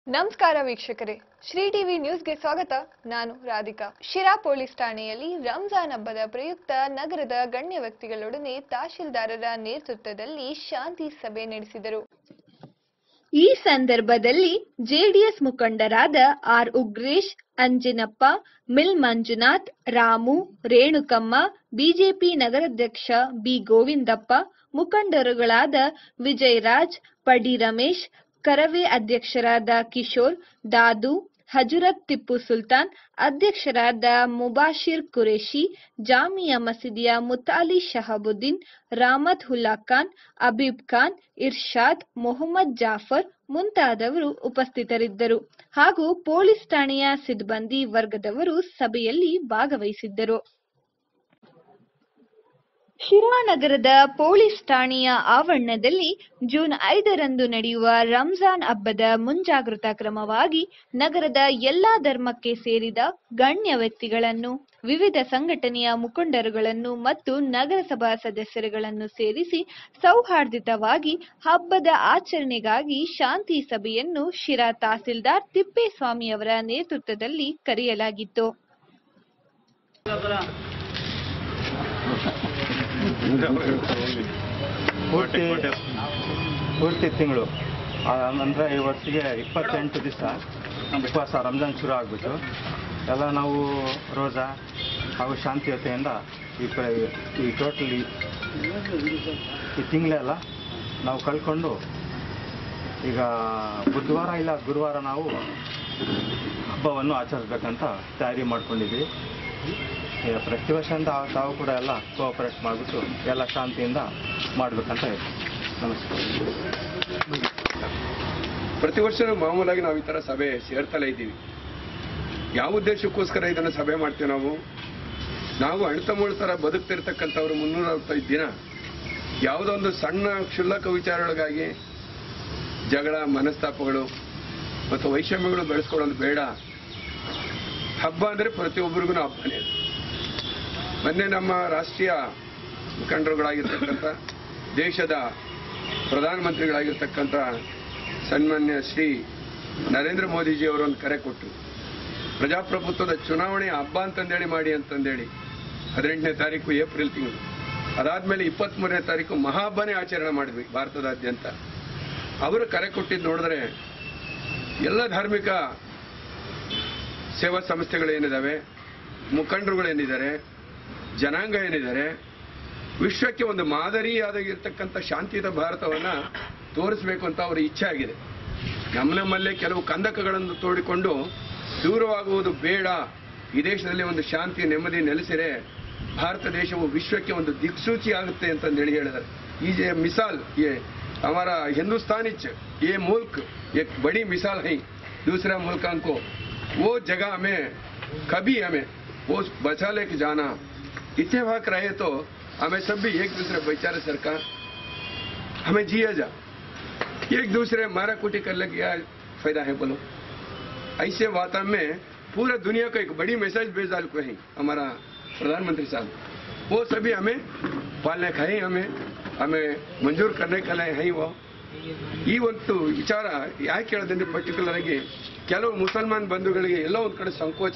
ನಮಸ್ಕಾರ ವೀಕ್ಷಕರೇ ಶ್ರೀ ಟಿವಿ ನ್ಯೂಸ್ಗೆ ಸ್ವಾಗತ ನಾನು ರಾಧಿಕಾ ಶಿರಾ ಪೊಲೀಸ್ ಠಾಣೆಯಲ್ಲಿ ರಂಜಾನ್ ಹಬ್ಬದ ಪ್ರಯುಕ್ತ ನಗರದ ಗಣ್ಯ ವ್ಯಕ್ತಿಗಳೊಡನೆ ತಹಶೀಲ್ದಾರರ ನೇತೃತ್ವದಲ್ಲಿ ಶಾಂತಿ ಸಭೆ ನಡೆಸಿದರು ಈ ಸಂದರ್ಭದಲ್ಲಿ ಜೆಡಿಎಸ್ ಮುಖಂಡರಾದ R Ugresh Anjanappa mill Manjunath Ramu Renukamma BJP ನಗರಾಧ್ಯಕ್ಷ ಬಿ ಗೋವಿಂದಪ್ಪ ಮುಖಂಡರುಗಳಾದ ವಿಜಯರಾಜ್ ಪಡಿ ರಮೇಶ್ ಕರವೇ ಅಧ್ಯಕ್ಷರಾದ ಕಿಶೋರ್ ದಾದು ಹಜರತ್ ಟಿಪ್ಪು ಸುಲ್ತಾನ್ ಅಧ್ಯಕ್ಷರಾದ ಮುಬಾಶಿರ್ ಕುರೇಶಿ ಜಾಮಿಯಾ ಮಸೀದಿಯ ಮುತಾಲಿ ಶಹಾಬುದ್ದೀನ್ ರಾಮತ್ ಹುಲ್ಲಾ ಖಾನ್ ಅಬೀಬ್ ಖಾನ್ ಇರ್ಷಾದ್ ಮೊಹಮ್ಮದ್ ಜಾಫರ್ ಮುಂತಾದವರು ಉಪಸ್ಥಿತರಿದ್ದರು ಹಾಗೂ ಪೊಲೀಸ್ ಠಾಣೆಯ ಸಿಬ್ಬಂದಿ ವರ್ಗದವರು ಸಭೆಯಲ್ಲಿ ಭಾಗವಹಿಸಿದ್ದರು ಶಿರಾ ನಗರದ ಪೊಲೀಸ್ ಠಾಣೆಯ ಆವರಣದಲ್ಲಿ ಜೂನ್ ಐದರಂದು ನಡೆಯುವ ರಂಜಾನ್ ಹಬ್ಬದ ಮುಂಜಾಗೃತಾ ಕ್ರಮವಾಗಿ ನಗರದ ಎಲ್ಲಾ ಧರ್ಮಕ್ಕೆ ಸೇರಿದ ಗಣ್ಯ ವ್ಯಕ್ತಿಗಳನ್ನು ವಿವಿಧ ಸಂಘಟನೆಯ ಮುಖಂಡರುಗಳನ್ನು ಮತ್ತು ನಗರಸಭಾ ಸದಸ್ಯರುಗಳನ್ನು ಸೇರಿಸಿ ಸೌಹಾರ್ದಿತವಾಗಿ ಹಬ್ಬದ ಆಚರಣೆಗಾಗಿ ಶಾಂತಿ ಸಭೆಯನ್ನು ಶಿರಾ ತಹಸೀಲ್ದಾರ್ ತಿಪ್ಪೇಸ್ವಾಮಿಯವರ ನೇತೃತ್ವದಲ್ಲಿ ಕರೆಯಲಾಗಿತ್ತು ಪೂರ್ತಿ ಪೂರ್ತಿ ತಿಂಗಳು ಅಂದರೆ ಇವತ್ತಿಗೆ ಇಪ್ಪತ್ತೆಂಟು ದಿವಸ ಉಪವಾಸ ರಂಜಾನ್ ಶುರು ಆಗಿಬಿಟ್ಟು ಎಲ್ಲ ನಾವು ರೋಜಾ ಹಾಗೂ ಶಾಂತಿಯುತೆಯಿಂದ ಈ ಪ ಈ ಟೋಟಲ್ ಈ ತಿಂಗಳೆಲ್ಲ ನಾವು ಕಳ್ಕೊಂಡು ಈಗ ಬುಧವಾರ ಇಲ್ಲ ಗುರುವಾರ ನಾವು ಹಬ್ಬವನ್ನು ಆಚರಿಸ್ಬೇಕಂತ ತಯಾರಿ ಮಾಡ್ಕೊಂಡಿದ್ವಿ ಈಗ ಪ್ರತಿ ವರ್ಷದಿಂದ ತಾವು ಕೂಡ ಎಲ್ಲ ಕೋಆಪರೇಟ್ ಮಾಡಿಬಿಟ್ಟು ಎಲ್ಲ ಶಾಂತಿಯಿಂದ ಮಾಡಬೇಕಂತ ಹೇಳ್ತೀವಿ ನಮಸ್ಕಾರ ಪ್ರತಿ ವರ್ಷ ಮಾಮೂಲಾಗಿ ನಾವು ಈ ಥರ ಸಭೆ ಸೇರ್ತಲೇ ಇದ್ದೀವಿ ಯಾವ ಉದ್ದೇಶಕ್ಕೋಸ್ಕರ ಇದನ್ನು ಸಭೆ ಮಾಡ್ತೀವಿ ನಾವು ನಾವು ಅಣ್ತಮ್ಮಳ ಥರ ಬದುಕ್ತಿರ್ತಕ್ಕಂಥವ್ರು ಮುನ್ನೂರ ಅರವತ್ತೈದು ದಿನ ಯಾವುದೋ ಒಂದು ಸಣ್ಣ ಕ್ಷುಲ್ಲಕ ವಿಚಾರಗಳಿಗಾಗಿ ಜಗಳ ಮನಸ್ತಾಪಗಳು ಮತ್ತು ವೈಷಮ್ಯಗಳು ಬೆಳೆಸ್ಕೊಳ್ಳೋದು ಬೇಡ ಹಬ್ಬ ಅಂದರೆ ಪ್ರತಿಯೊಬ್ಬರಿಗೂ ಹಬ್ಬನೇ ಅದು. ಮೊನ್ನೆ ನಮ್ಮ ರಾಷ್ಟ್ರೀಯ ಮುಖಂಡರುಗಳಾಗಿರ್ತಕ್ಕಂಥ ದೇಶದ ಪ್ರಧಾನಮಂತ್ರಿಗಳಾಗಿರ್ತಕ್ಕಂಥ ಸನ್ಮಾನ್ಯ ಶ್ರೀ ನರೇಂದ್ರ ಮೋದಿಜಿ ಅವರು ಒಂದು ಕರೆ ಕೊಟ್ಟರು ಪ್ರಜಾಪ್ರಭುತ್ವದ ಚುನಾವಣೆ ಹಬ್ಬ ಅಂತಂದೇಳಿ ಮಾಡಿ ಅಂತಂದೇಳಿ ಹದಿನೆಂಟನೇ ತಾರೀಕು ಏಪ್ರಿಲ್ ತಿಂಗಳು ಅದಾದ್ಮೇಲೆ ಇಪ್ಪತ್ತ್ಮೂರನೇ ತಾರೀಕು ಮಹಾಹಬ್ಬನೇ ಆಚರಣೆ ಮಾಡಿದ್ವಿ ಭಾರತದಾದ್ಯಂತ ಅವರು ಕರೆ ಕೊಟ್ಟಿದ್ದು ನೋಡಿದ್ರೆ ಎಲ್ಲ ಧಾರ್ಮಿಕ ಸೇವಾ ಸಂಸ್ಥೆಗಳು ಏನಿದಾವೆ ಮುಖಂಡರುಗಳು ಏನಿದ್ದಾರೆ ಜನಾಂಗ ಏನಿದ್ದಾರೆ ವಿಶ್ವಕ್ಕೆ ಒಂದು ಮಾದರಿಯಾದಾಗಿರ್ತಕ್ಕಂಥ ಶಾಂತಿಯುತ ಭಾರತವನ್ನ ತೋರಿಸಬೇಕು ಅಂತ ಅವರ ಇಚ್ಛೆ ಆಗಿದೆ ನಮ್ಮ ನಮ್ಮಲ್ಲೇ ಕೆಲವು ಕಂದಕಗಳನ್ನು ತೋಡಿಕೊಂಡು ದೂರವಾಗುವುದು ಬೇಡ ಈ ದೇಶದಲ್ಲಿ ಒಂದು ಶಾಂತಿ ನೆಮ್ಮದಿ ನೆಲೆಸಿರೆ ಭಾರತ ದೇಶವು ವಿಶ್ವಕ್ಕೆ ಒಂದು ದಿಕ್ಸೂಚಿ ಆಗುತ್ತೆ ಅಂತಂದೇಳಿ ಹೇಳಿದ್ದಾರೆ ಈ जे मिसाल ये हमारा हिंदुस्तान ये मुल्क एक बड़ी मिसाल है दूसरा मुल्कों को वो जगह हमें कभी हमें वो बचा लेके जाना इत्तेफाक रहे तो हमें सब भी एक दूसरे बेचारे सरकार हमें जिया जा एक दूसरे मारा कुटी कर लगे क्या फायदा है बोलो ऐसे वातावरण में पूरा दुनिया को एक बड़ी मैसेज भेज डाल को है हमारा प्रधानमंत्री साहब वो सभी हमें पालने का है हमें हमें मंजूर करने का है वो ಈ ಒಂದು ವಿಚಾರ ಯಾಕೆ ಹೇಳೋದಂದ್ರೆ ಪರ್ಟಿಕ್ಯುಲರ್ ಆಗಿ ಕೆಲವು ಮುಸಲ್ಮಾನ್ ಬಂಧುಗಳಿಗೆ ಎಲ್ಲೋ ಒಂದು ಕಡೆ ಸಂಕೋಚ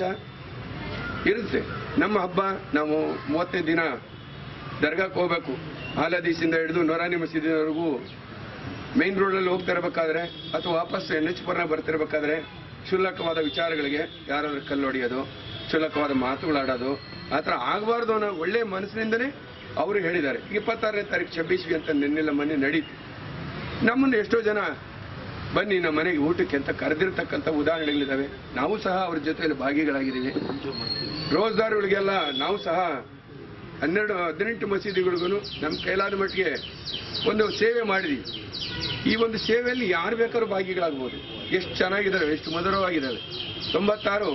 ಇರುತ್ತೆ ನಮ್ಮ ಹಬ್ಬ ನಾವು ಮೂವತ್ತೈದು ದಿನ ದರ್ಗಾಕ್ಕೆ ಹೋಗ್ಬೇಕು ಆಲದೀಸಿಂದ ಹಿಡಿದು ನೊರಾನಿ ಮಸೀದಿವರೆಗೂ ಮೇನ್ ರೋಡಲ್ಲಿ ಹೋಗ್ತಾ ಇರಬೇಕಾದ್ರೆ ಅಥವಾ ವಾಪಸ್ ಎನ್ ಎಚ್ ಪರ್ನ ಬರ್ತಿರ್ಬೇಕಾದ್ರೆ ಕ್ಷುಲ್ಲಕವಾದ ವಿಚಾರಗಳಿಗೆ ಯಾರಾದ್ರೂ ಕಲ್ಲು ಹೊಡೆಯೋದು ಕ್ಷುಲ್ಲಕವಾದ ಮಾತುಗಳಾಡೋದು ಆ ಥರ ಆಗಬಾರ್ದು ಅನ್ನೋ ಒಳ್ಳೆ ಮನಸ್ಸಿನಿಂದನೇ ಅವರು ಹೇಳಿದ್ದಾರೆ ಇಪ್ಪತ್ತಾರನೇ ತಾರೀಕು ಛಬ್ಬೀಸ್ವಿ ಅಂತ ನಿನ್ನೆಲ್ಲ ಮೊನ್ನೆ ನಡೀತು ನಮ್ಮನ್ನು ಎಷ್ಟೋ ಜನ ಬನ್ನಿ ನಮ್ಮ ಮನೆಗೆ ಊಟಕ್ಕೆ ಅಂತ ಕರೆದಿರ್ತಕ್ಕಂಥ ಉದಾಹರಣೆಗಳಿದ್ದಾವೆ ನಾವು ಸಹ ಅವ್ರ ಜೊತೆಯಲ್ಲಿ ಭಾಗಿಗಳಾಗಿದ್ದೀವಿ ರೋಜ್ದಾರುಗಳಿಗೆಲ್ಲ ನಾವು ಸಹ ಹನ್ನೆರಡು ಹದಿನೆಂಟು ಮಸೀದಿಗಳಿಗೂ ನಮ್ಮ ಕೈಲಾದ ಮಟ್ಟಿಗೆ ಒಂದು ಸೇವೆ ಮಾಡಿದ್ವಿ ಈ ಒಂದು ಸೇವೆಯಲ್ಲಿ ಯಾರು ಬೇಕಾದ್ರೂ ಭಾಗಿಗಳಾಗ್ಬೋದು ಎಷ್ಟು ಚೆನ್ನಾಗಿದ್ದಾವೆ ಎಷ್ಟು ಮಧುರವಾಗಿದ್ದಾವೆ ತೊಂಬತ್ತಾರು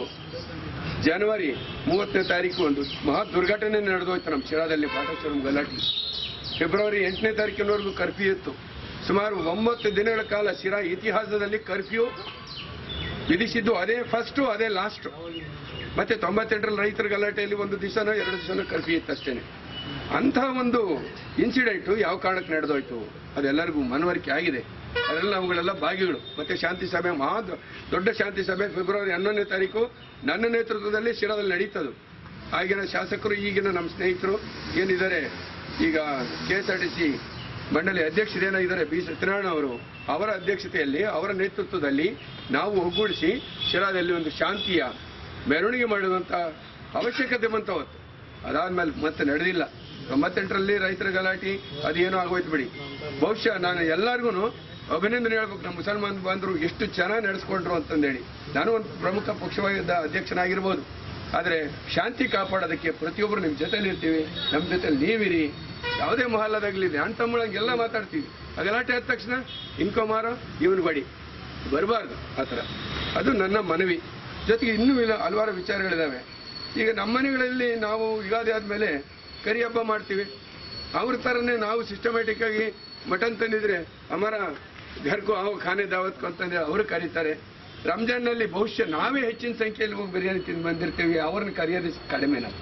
ಜನವರಿ ಮೂವತ್ತನೇ ತಾರೀಕು ಒಂದು ಮಹಾ ದುರ್ಘಟನೆ ನಡೆದೋಯ್ತು ನಮ್ಮ ಶಿರಾದಲ್ಲಿ ಪಾಠಾಚರಂ ಗಲಾಟೆ ಫೆಬ್ರವರಿ ಎಂಟನೇ ತಾರೀಕಿನವರೆಗೂ ಕರ್ಫ್ಯೂ ಇತ್ತು ಸುಮಾರು ಒಂಬತ್ತು ದಿನಗಳ ಕಾಲ ಶಿರಾ ಇತಿಹಾಸದಲ್ಲಿ ಕರ್ಫ್ಯೂ ವಿಧಿಸಿದ್ದು ಅದೇ ಫಸ್ಟು ಅದೇ ಲಾಸ್ಟು ಮತ್ತೆ ತೊಂಬತ್ತೆಂಟರಲ್ಲಿ ರೈತರ ಗಲಾಟೆಯಲ್ಲಿ ಒಂದು ದಿವಸನೋ ಎರಡು ದಿವಸನೋ ಕರ್ಫ್ಯೂ ಇತ್ತು ಅಷ್ಟೇನೆ ಅಂತಹ ಒಂದು ಇನ್ಸಿಡೆಂಟು ಯಾವ ಕಾರಣಕ್ಕೆ ನಡೆದೋಯ್ತು ಅದೆಲ್ಲರಿಗೂ ಮನವರಿಕೆ ಆಗಿದೆ ಅದರಲ್ಲಿ ಅವುಗಳೆಲ್ಲ ಭಾಗಿಗಳು ಮತ್ತೆ ಶಾಂತಿ ಸಭೆ ಮಹಾ ದೊ- ದೊಡ್ಡ ಶಾಂತಿ ಸಭೆ ಫೆಬ್ರವರಿ ಹನ್ನೊಂದನೇ ತಾರೀಕು ನನ್ನ ನೇತೃತ್ವದಲ್ಲಿ ಶಿರಾದಲ್ಲಿ ನಡೀತದು ಆಗಿನ ಶಾಸಕರು ಈಗಿನ ನಮ್ಮ ಸ್ನೇಹಿತರು ಏನಿದ್ದಾರೆ ಈಗ K S R T C ಮಂಡಳಿ ಅಧ್ಯಕ್ಷರು ಏನಾಗಿದ್ದಾರೆ ಬಿ ಸತ್ಯನಾರಾಯಣ ಅವರು ಅವರ ಅಧ್ಯಕ್ಷತೆಯಲ್ಲಿ ಅವರ ನೇತೃತ್ವದಲ್ಲಿ ನಾವು ಒಗ್ಗೂಡಿಸಿ ಶಿರಾದಲ್ಲಿ ಒಂದು ಶಾಂತಿಯ ಮೆರವಣಿಗೆ ಮಾಡುವಂತ ಅವಶ್ಯಕತೆ ಬಂತ ಹೊತ್ತು ಅದಾದ್ಮೇಲೆ ಮತ್ತೆ ನಡೆದಿಲ್ಲ ತೊಂಬತ್ತೆಂಟರಲ್ಲಿ ರೈತರ ಗಲಾಟೆ ಅದೇನೋ ಆಗೋಯ್ತು ಬಿಡಿ ಬಹುಶಃ ನಾನು ಎಲ್ಲರಿಗೂ ಅಭಿನಂದನೆ ಹೇಳ್ಬೇಕು ನಮ್ಮ ಮುಸಲ್ಮಾನ್ ಬಾಂಧವರು ಎಷ್ಟು ಚೆನ್ನಾಗಿ ನಡೆಸ್ಕೊಂಡ್ರು ಅಂತಂದೇಳಿ ನಾನು ಒಂದು ಪ್ರಮುಖ ಪಕ್ಷವಾಗಿದ್ದ ಅಧ್ಯಕ್ಷನಾಗಿರ್ಬೋದು ಆದರೆ ಶಾಂತಿ ಕಾಪಾಡೋದಕ್ಕೆ ಪ್ರತಿಯೊಬ್ಬರು ನಿಮ್ಮ ಜೊತೆಲಿ ಇರ್ತೀವಿ ನಮ್ಮ ಜೊತೆಲಿ ನೀವಿರಿ ಯಾವುದೇ ಮಹಲ್ಲದಾಗಲಿ ಅಣ್ಣ ತಮ್ಮಳಂಗೆಲ್ಲ ಮಾತಾಡ್ತೀವಿ ಆ ಗಲಾಟೆ ಆದ ತಕ್ಷಣ ಇನ್ಕೊಮಾರೋ ಇವನು ಬಡಿ ಬರಬಾರ್ದು ಆ ಥರ ಅದು ನನ್ನ ಮನವಿ ಜೊತೆಗೆ ಇನ್ನೂ ಇಲ್ಲ ಹಲವಾರು ವಿಚಾರಗಳಿದಾವೆ ಈಗ ನಮ್ಮ ಮನೆಗಳಲ್ಲಿ ನಾವು ಯುಗಾದಿ ಆದಮೇಲೆ ಕರಿ ಹಬ್ಬ ಮಾಡ್ತೀವಿ ಅವ್ರ ಥರನೇ ನಾವು ಸಿಸ್ಟಮ್ಯಾಟಿಕ್ ಆಗಿ ಮಟನ್ ತಂದಿದ್ರೆ ಅಮರ ಘರ್ಕು ಅವು ಖಾನೆ ದಾವತ್ಕು ಅಂತಂದ್ರೆ ಅವರು ಕರೀತಾರೆ ರಂಜಾನ್ನಲ್ಲಿ ಬಹುಶಃ ನಾವೇ ಹೆಚ್ಚಿನ ಸಂಖ್ಯೆಯಲ್ಲಿ ಹೋಗಿ ಬಿರಿಯಾನಿ ತಿಂದು ಬಂದಿರ್ತೀವಿ ಅವ್ರನ್ನ ಕರೆಯೋದು ಕಡಿಮೆ ನಾವು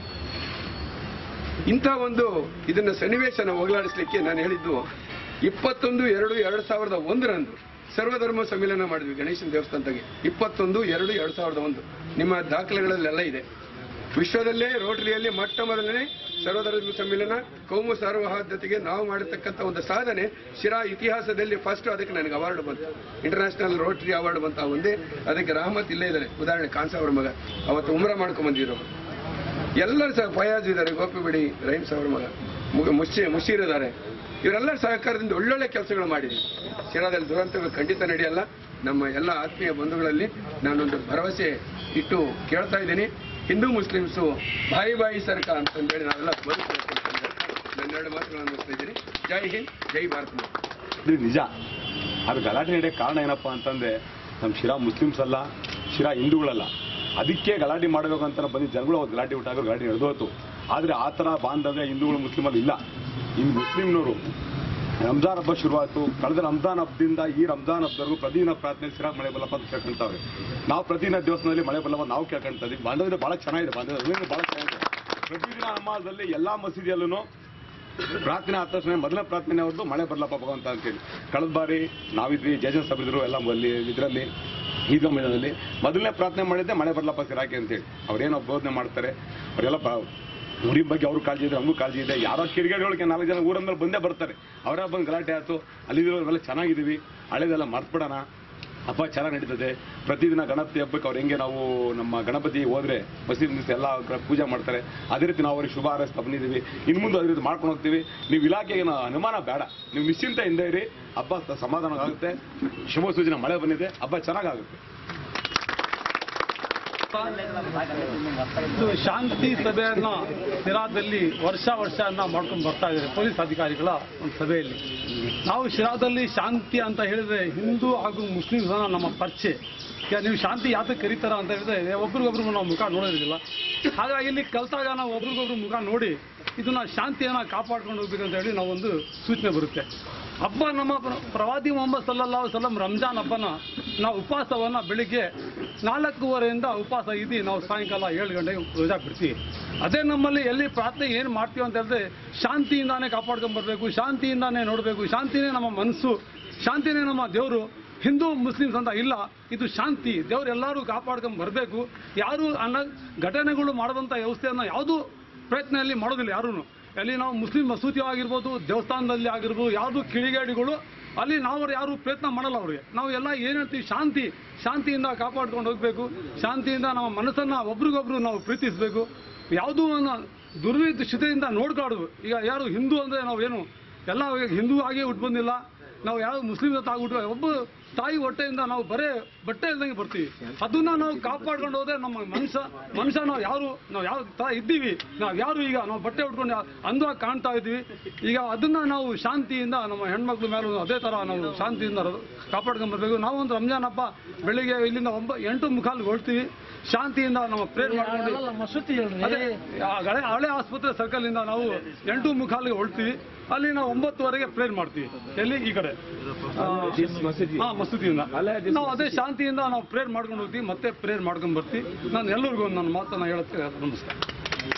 ಇಂಥ ಒಂದು ಇದನ್ನ ಸನ್ನಿವೇಶನ ಹೋಗಲಾಡಿಸ್ಲಿಕ್ಕೆ ನಾನು ಹೇಳಿದ್ದು ಇಪ್ಪತ್ತೊಂದು ಎರಡು ಎರಡು ಸಾವಿರದ ಒಂದರಂದು ಸರ್ವಧರ್ಮ ಸಮ್ಮೇಳನ ಮಾಡಿದ್ವಿ ಗಣೇಶನ ದೇವಸ್ಥಾನದಾಗೆ ಇಪ್ಪತ್ತೊಂದು ಎರಡು ಎರಡು ಸಾವಿರದ ಒಂದು ನಿಮ್ಮ ದಾಖಲೆಗಳಲ್ಲೆಲ್ಲ ಇದೆ ವಿಶ್ವದಲ್ಲೇ ರೋಟರಿಯಲ್ಲಿ ಮೊಟ್ಟ ಮೊದಲನೇ ಸರ್ವಧರ್ಮ ಸಮ್ಮೇಳನ ಕೋಮು ಸಾರ್ವಭೌಮತೆಗೆ ನಾವು ಮಾಡಿರ್ತಕ್ಕಂಥ ಒಂದು ಸಾಧನೆ ಶಿರಾ ಇತಿಹಾಸದಲ್ಲಿ ಫಸ್ಟ್ ಅದಕ್ಕೆ ನನಗೆ ಅವಾರ್ಡ್ ಬಂತು ಇಂಟರ್ನ್ಯಾಷನಲ್ ರೋಟರಿ ಅವಾರ್ಡ್ ಬಂತ ಒಂದೇ ಅದಕ್ಕೆ ರಹಮತ್ ಇಲ್ಲೇ ಇದ್ದಾರೆ ಉದಾಹರಣೆ ಕಾನ್ಸ ಅವ್ರ ಮಗ ಅವತ್ತು ಉಮ್ರ ಮಾಡ್ಕೊಂಡ್ ಬಂದಿದ್ರು ಎಲ್ಲರೂ ಸಹ ಫಯಾಜ್ ಇದ್ದಾರೆ ಗೋಪಿಬಿಡಿ ರಹೀಮ್ಸ್ ಅವ್ರ ಮಗ ಮು- ಮುಷಿ ಮುಷೀರ್ ಇದ್ದಾರೆ ಇವರೆಲ್ಲರ ಸಹಕಾರದಿಂದ ಒಳ್ಳೊಳ್ಳೆ ಕೆಲಸಗಳು ಮಾಡಿದ್ವಿ ಶಿರಾದಲ್ಲಿ ದುರಂತಗಳು ಖಂಡಿತ ನಡೆಯಲ್ಲ ನಮ್ಮ ಎಲ್ಲ ಆತ್ಮೀಯ ಬಂಧುಗಳಲ್ಲಿ ನಾನೊಂದು ಭರವಸೆ ಇಟ್ಟು ಕೇಳ್ತಾ ಇದ್ದೀನಿ ಹಿಂದೂ ಮುಸ್ಲಿಮ್ಸು ಬಾಯಿ ಬಾಯಿ ಸರ್ಕ ಅಂತಂದೇಳಿ ನಾವೆಲ್ಲ ಬದುಕಬೇಕು ಅಂತಂದ್ರೆ ನನ್ನೆರಡು ಮಾತುಗಳನ್ನು ಮುಗಿಸ್ತಾ ಇದ್ದೀನಿ ಜೈ ಹಿಂದ್ ಜೈ ಭಾರತ್ ಮಾತಾ. ಇದು ನಿಜ ಅದು ಗಲಾಟೆ ನಡೆಯೋಕ್ಕೆ ಕಾರಣ ಏನಪ್ಪಾ ಅಂತಂದ್ರೆ ನಮ್ಮ ಶಿರಾ ಮುಸ್ಲಿಮ್ಸ್ ಅಲ್ಲ ಶಿರಾ ಹಿಂದೂಗಳಲ್ಲ ಅದಕ್ಕೆ ಗಲಾಟೆ ಮಾಡಬೇಕು ಅಂತ ಬಂದಿದ್ದ ಜನಗಳು ಅವತ್ತು ಗಲಾಟೆ ಬಿಟ್ಟಾಗ ಗಲಾಟೆ ನಡೆದು ಹೋಯ್ತು ಆದರೆ ಆ ಥರ ಬಾಂಧವ್ಯ ಹಿಂದೂಗಳು ಮುಸ್ಲಿಮಲ್ಲಿ ಇಲ್ಲ ಇನ್ನು ಮುಸ್ಲಿಮ್ನವರು ರಂಜಾನ್ ಹಬ್ಬ ಶುರುವಾಯಿತು ಕಳೆದ ರಂಜಾನ್ ಹಬ್ಬದಿಂದ ಈ ರಂಜಾನ್ ಹಬ್ಬದವರೆಗೂ ಪ್ರತಿದಿನ ಪ್ರಾರ್ಥನೆ ಸಿರಾ ಮಳೆ ಬಲ್ಲಪ್ಪ ಅಂತ ಕೇಳ್ಕೊಂತಾವ್ರೆ ನಾವು ಪ್ರತಿದಿನ ದೇವಸ್ಥಾನದಲ್ಲಿ ಮಳೆ ಬಲ್ಲಪ್ಪ ನಾವು ಕೇಳ್ಕೊಂತ ಇದೀವಿ ಬಾಂಧವ್ಯ ಭಾಳ ಚೆನ್ನಾಗಿದೆ ಬಾಂಧವ್ಯ ಭಾಳ ಚೆನ್ನಾಗಿದೆ ಪ್ರತಿದಿನ ನಮಾಜಲ್ಲಿ ಎಲ್ಲ ಮಸೀದಿಯಲ್ಲೂ ಪ್ರಾರ್ಥನೆ ಆದ ತಕ್ಷಣ ಮೊದಲ ಪ್ರಾರ್ಥನೆ ಅವ್ರದ್ದು ಮಳೆ ಬರ್ಲಪ್ಪ ಭಗವಂತ ಅಂತೇಳಿ ಕಳೆದ ಬಾರಿ ನಾವಿದ್ವಿ ಜಯಜನ್ ಸಭೆದ್ರು ಎಲ್ಲ ಅಲ್ಲಿ ಇದರಲ್ಲಿ ಈದ್ಗಾ ಮೈದಾನದಲ್ಲಿ ಮೊದಲನೇ ಪ್ರಾರ್ಥನೆ ಮಾಡಿದ್ದೆ ಮಳೆ ಬರ್ಲಪ್ಪ ಸಿರಾಕಿ ಅಂತೇಳಿ ಅವ್ರೇನೋ ಬೋಧನೆ ಮಾಡ್ತಾರೆ ಅವರೆಲ್ಲ ಊರಿನ ಬಗ್ಗೆ ಅವ್ರ ಕಾಳಜಿ ಇದೆ ನಮಗೂ ಕಾಳಜಿ ಇದೆ ಯಾರೋ ಕಿಡಿಗೇಡಿಗಳಿಗೆ ನಾಲ್ಕು ಜನ ಊರ ಮೇಲೆ ಬಂದೇ ಬರ್ತಾರೆ ಅವರ ಬಂದು ಗಲಾಟೆ ಆಯ್ತು ಅಲ್ಲಿರೋರೆಲ್ಲ ಚೆನ್ನಾಗಿದ್ದೀವಿ ಹಳೇದೆಲ್ಲ ಮರ್ತ್ಬಿಡೋಣ ಹಬ್ಬ ಚೆನ್ನಾಗಿ ನಡೀತದೆ ಪ್ರತಿದಿನ ಗಣಪತಿ ಹಬ್ಬಕ್ಕೆ ಅವ್ರು ಹೆಂಗೆ ನಾವು ನಮ್ಮ ಗಣಪತಿ ಹೋದ್ರೆ ಮಸೀದಿ ದಿವಸ ಎಲ್ಲ ಕ- ಪೂಜೆ ಮಾಡ್ತಾರೆ ಅದೇ ರೀತಿ ನಾವು ಅವ್ರಿಗೆ ಶುಭ ಹಾರೈಸ್ತಾ ಬಂದಿದ್ದೀವಿ ಇನ್ನು ಮುಂದೆ ಅದೇ ರೀತಿ ಮಾಡ್ಕೊಂಡು ಹೋಗ್ತೀವಿ ನೀವು ಇಲಾಖೆಗೆ ಏನು ಅನುಮಾನ ಬೇಡ ನೀವು ನಿಶ್ಚಿಂತ ಹಿಂದೆ ಇರಿ ಹಬ್ಬ ಸ- ಸಮಾಧಾನ ಆಗುತ್ತೆ ಶುಭ ಸೂಚನೆ ಮಳೆ ಬಂದಿದೆ ಹಬ್ಬ ಚೆನ್ನಾಗಾಗುತ್ತೆ ಇದು ಶಾಂತಿ ಸಭೆಯನ್ನ ಶಿರಾದಲ್ಲಿ ವರ್ಷ ವರ್ಷ ಮಾಡ್ಕೊಂಡು ಬರ್ತಾ ಇದ್ದಾರೆ ಪೊಲೀಸ್ ಅಧಿಕಾರಿಗಳ ಒಂದು ಸಭೆಯಲ್ಲಿ ನಾವು ಶಿರಾದಲ್ಲಿ ಶಾಂತಿ ಅಂತ ಹೇಳಿದ್ರೆ ಹಿಂದೂ ಹಾಗೂ ಮುಸ್ಲಿಮ್ಸ್ ನಮ್ಮ ಪರಿಚಯ ಈಗ ನೀವು ಶಾಂತಿ ಯಾತಕ್ಕೆ ಕರೀತಾರ ಅಂತ ಹೇಳಿದ್ರೆ ಒಬ್ರಿಗೊಬ್ರು ನಾವು ಮುಖ ನೋಡೋದಿಲ್ಲ ಹಾಗಾಗಿ ಇಲ್ಲಿ ಕಲ್ತಾಗ ನಾವು ಒಬ್ರಿಗೊಬ್ರು ಮುಖ ನೋಡಿ ಇದನ್ನ ಶಾಂತಿಯನ್ನ ಕಾಪಾಡ್ಕೊಂಡು ಹೋಗ್ಬೇಕಂತ ಹೇಳಿ ನಾವೊಂದು ಸೂಚನೆ ಬರುತ್ತೆ ಹಬ್ಬ ನಮ್ಮ ಪ್ರ- ಪ್ರವಾದಿ ಮೊಹಮ್ಮದ್ ಸಲ್ಲಲ್ಲಾಹು ಅಲೈಹಿ ವಸಲ್ಲಂ ರಂಜಾನ್ ಹಬ್ಬನ ನಾವು ಉಪವಾಸವನ್ನ ಬೆಳಿಗ್ಗೆ ನಾಲ್ಕೂವರೆಯಿಂದ ಉಪವಾಸ ಇದ್ದು ನಾವು ಸಾಯಂಕಾಲ ಏಳು ಗಂಟೆಗೆ ರೋಜಾ ಬಿಡ್ತೀವಿ ಅದೇ ನಮ್ಮಲ್ಲಿ ಎಲ್ಲಿ ಪ್ರಾರ್ಥನೆ ಏನು ಮಾಡ್ತೀವಿ ಅಂತ ಹೇಳಿದ್ರೆ ಶಾಂತಿಯಿಂದಾನೇ ಕಾಪಾಡ್ಕೊಂಡ್ ಬರ್ಬೇಕು ಶಾಂತಿಯಿಂದಾನೇ ನೋಡಬೇಕು ಶಾಂತಿನೇ ನಮ್ಮ ಮನಸ್ಸು ಶಾಂತಿನೇ ನಮ್ಮ ದೇವರು ಹಿಂದೂ ಮುಸ್ಲಿಮ್ಸ್ ಅಂತ ಇಲ್ಲ ಇದು ಶಾಂತಿ ದೇವ್ರು ಎಲ್ಲರೂ ಕಾಪಾಡ್ಕೊಂಡ್ ಬರಬೇಕು ಯಾರು ಅನ್ನ ಘಟನೆಗಳು ಮಾಡುವಂಥ ವ್ಯವಸ್ಥೆಯನ್ನ ಯಾವುದೂ ಪ್ರಯತ್ನ ಮಾಡೋದಿಲ್ಲ ಯಾರೂ ಅಲ್ಲಿ ನಾವು ಮುಸ್ಲಿಂ ಮಸೂತಿ ಆಗಿರ್ಬೋದು ದೇವಸ್ಥಾನದಲ್ಲಿ ಆಗಿರ್ಬೋದು ಯಾವುದು ಕಿಡಿಗೇಡಿಗಳು ಅಲ್ಲಿ ನಾವು ಯಾರು ಪ್ರಯತ್ನ ಮಾಡಲ್ಲ ಅವ್ರಿಗೆ ನಾವು ಎಲ್ಲ ಏನು ಹೇಳ್ತೀವಿ ಶಾಂತಿ ಶಾಂತಿಯಿಂದ ಕಾಪಾಡ್ಕೊಂಡು ಹೋಗ್ಬೇಕು ಶಾಂತಿಯಿಂದ ನಮ್ಮ ಮನಸ್ಸನ್ನ ಒಬ್ರಿಗೊಬ್ರು ನಾವು ಪ್ರೀತಿಸಬೇಕು ಯಾವುದೂ ದುರ್ವಿಧಿಯಿಂದ ನೋಡ್ಕಾಡುದು ಈಗ ಯಾರು ಹಿಂದೂ ಅಂದ್ರೆ ನಾವು ಏನು ಎಲ್ಲ ಹಿಂದೂ ಆಗಿ ಹುಟ್ಟು ಬಂದಿಲ್ಲ ನಾವು ಯಾವ ಮುಸ್ಲಿಂ ಜೊತೆ ಆಗ್ಬಿಟ್ಟು ಒಬ್ಬ ತಾಯಿ ಹೊಟ್ಟೆಯಿಂದ ನಾವು ಬರೇ ಬಟ್ಟೆ ಇಲ್ದಂಗೆ ಬರ್ತೀವಿ ಅದನ್ನ ನಾವು ಕಾಪಾಡ್ಕೊಂಡು ಹೋದ್ರೆ ನಮ್ಮ ಮನುಷ್ಯ ಮನುಷ್ಯ ನಾವು ಯಾರು ನಾವು ಯಾವ ತರ ಇದ್ದೀವಿ ನಾವು ಯಾರು ಈಗ ನಾವು ಬಟ್ಟೆ ಉಟ್ಕೊಂಡು ಯಾ- ಅಂದವಾಗಿ ಕಾಣ್ತಾ ಇದ್ದೀವಿ ಈಗ ಅದನ್ನ ನಾವು ಶಾಂತಿಯಿಂದ ನಮ್ಮ ಹೆಣ್ಮಕ್ಳ ಮೇಲೂ ಅದೇ ತರ ನಾವು ಶಾಂತಿಯಿಂದ ರ- ಕಾಪಾಡ್ಕೊಂಡ್ ಬರ್ಬೇಕು ನಾವು ಒಂದು ರಂಜಾನ್ ಹಬ್ಬ ಬೆಳಿಗ್ಗೆ ಇಲ್ಲಿಂದ ಒಂಬ ಎಂಟು ಮುಖಾಲ್ಗೆ ಹೊಳ್ತೀವಿ ಶಾಂತಿಯಿಂದ ನಾವು ಪ್ರೇರ್ ಮಾಡ್ಕೊಂಡು ಅದೇ ಆ ಹಳೆ ಹಳೆ ಆಸ್ಪತ್ರೆ ಸರ್ಕಲ್ ಇಂದ ನಾವು ಎಂಟು ಮುಖಾಲಿಗೆ ಹೊಳ್ತೀವಿ ಅಲ್ಲಿ ನಾವು ಒಂಬತ್ತುವರೆಗೆ ಪ್ರೇರ್ ಮಾಡ್ತೀವಿ ಎಲ್ಲಿ ಈ ಕಡೆ ಆ, ಹಾ ಮಸೂದಿಯಿಂದ ನಾವು ಅದೇ ಶಾಂತಿಯಿಂದ ನಾವು ಪ್ರೇರ್ ಮಾಡ್ಕೊಂಡು ಹೋಗ್ತೀವಿ ಮತ್ತೆ ಪ್ರೇರ್ ಮಾಡ್ಕೊಂಡು ಬರ್ತೀವಿ ನಾನು ಎಲ್ಲರಿಗೂ ನನ್ನ ಮಾತನ್ನ ಹೇಳಕ್ಕೆ ನಮಸ್ಕಾರ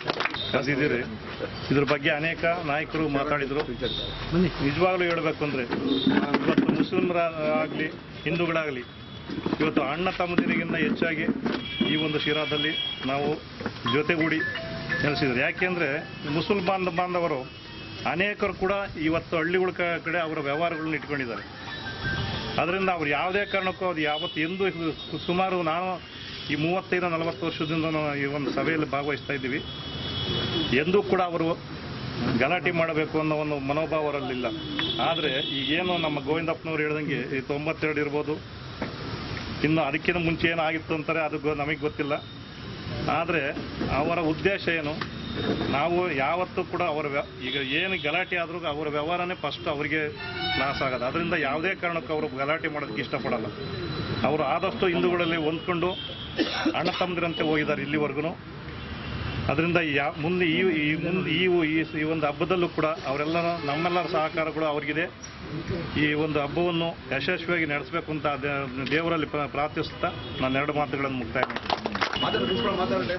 ಕರೆದಿದ್ದೀರಿ ಇದ್ರ ಬಗ್ಗೆ ಅನೇಕ ನಾಯಕರು ಮಾತಾಡಿದರು ನಿಜವಾಗ್ಲೂ ಹೇಳಬೇಕು ಅಂದರೆ ಇವತ್ತು ಮುಸ್ಲಿಮರ ಆಗಲಿ ಹಿಂದೂಗಳಾಗಲಿ ಇವತ್ತು ಅಣ್ಣ ತಮ್ಮದಿರಿಗಿಂತ ಹೆಚ್ಚಾಗಿ ಈ ಒಂದು ಶಿರಾದಲ್ಲಿ ನಾವು ಜೊತೆಗೂಡಿ ನೆಲೆಸಿದ್ರು ಯಾಕೆಂದರೆ ಮುಸಲ್ ಬಾಂಧ ಬಾಂಧವರು ಅನೇಕರು ಕೂಡ ಇವತ್ತು ಹಳ್ಳಿಗಳ ಕ- ಕಡೆ ಅವರ ವ್ಯವಹಾರಗಳನ್ನ ಇಟ್ಕೊಂಡಿದ್ದಾರೆ ಅದರಿಂದ ಅವ್ರು ಯಾವುದೇ ಕಾರಣಕ್ಕೂ ಅದು ಯಾವತ್ತು ಎಂದು ಸುಮಾರು ನಾನು ಈ ಮೂವತ್ತೈದು ನಲವತ್ತು ವರ್ಷದಿಂದ ನಾವು ಈ ಒಂದು ಸಭೆಯಲ್ಲಿ ಭಾಗವಹಿಸ್ತಾ ಇದ್ದೀವಿ ಎಂದೂ ಕೂಡ ಅವರು ಗಲಾಟೆ ಮಾಡಬೇಕು ಅನ್ನೋ ಒಂದು ಮನೋಭಾವ ಅವರಲ್ಲಿಲ್ಲ ಆದರೆ ಈಗೇನು ನಮ್ಮ ಗೋವಿಂದಪ್ಪನವ್ರು ಹೇಳ್ದಂಗೆ ಈ ತೊಂಬತ್ತೆರಡು ಇರ್ಬೋದು ಇನ್ನು ಅದಕ್ಕಿಂತ ಮುಂಚೆ ಏನಾಗಿತ್ತು ಅಂತಾರೆ ಅದು ಗೊ- ನಮಗೆ ಗೊತ್ತಿಲ್ಲ ಆದರೆ ಅವರ ಉದ್ದೇಶ ಏನು ನಾವು ಯಾವತ್ತೂ ಕೂಡ ಅವರ ವ್ಯ- ಈಗ ಏನು ಗಲಾಟೆ ಆದರೂ ಅವರ ವ್ಯವಹಾರನೇ ಫಸ್ಟ್ ಅವರಿಗೆ ಲಾಸ್ ಆಗೋದು ಅದರಿಂದ ಯಾವುದೇ ಕಾರಣಕ್ಕೂ ಅವರು ಗಲಾಟೆ ಮಾಡೋದಕ್ಕೆ ಇಷ್ಟಪಡಲ್ಲ ಅವರು ಆದಷ್ಟು ಹಿಂದೂಗಳಲ್ಲಿ ಹೊಂದ್ಕೊಂಡು ಅಣ್ಣ ತಮ್ಮದಿರಂತೆ ಹೋಗಿದ್ದಾರೆ ಇಲ್ಲಿವರೆಗೂ ಅದರಿಂದ ಯಾ ಮುಂದೆ ಈ ಈ ಮುಂದೆ ಈ ಈ- ಈ ಒಂದು ಹಬ್ಬದಲ್ಲೂ ಕೂಡ ಅವರೆಲ್ಲ ನಮ್ಮೆಲ್ಲರ ಸಹಕಾರ ಕೂಡ ಅವ್ರಿಗಿದೆ ಈ ಒಂದು ಹಬ್ಬವನ್ನು ಯಶಸ್ವಿಯಾಗಿ ನಡೆಸಬೇಕು ಅಂತ ದೇ- ದೇವರಲ್ಲಿ ಪ್ರ- ಪ್ರಾರ್ಥಿಸುತ್ತಾ ನಾನು ಎರಡು ಮಾತುಗಳನ್ನು ಮುಕ್ತಾಯ ಮಾಡ್ತೀನಿ.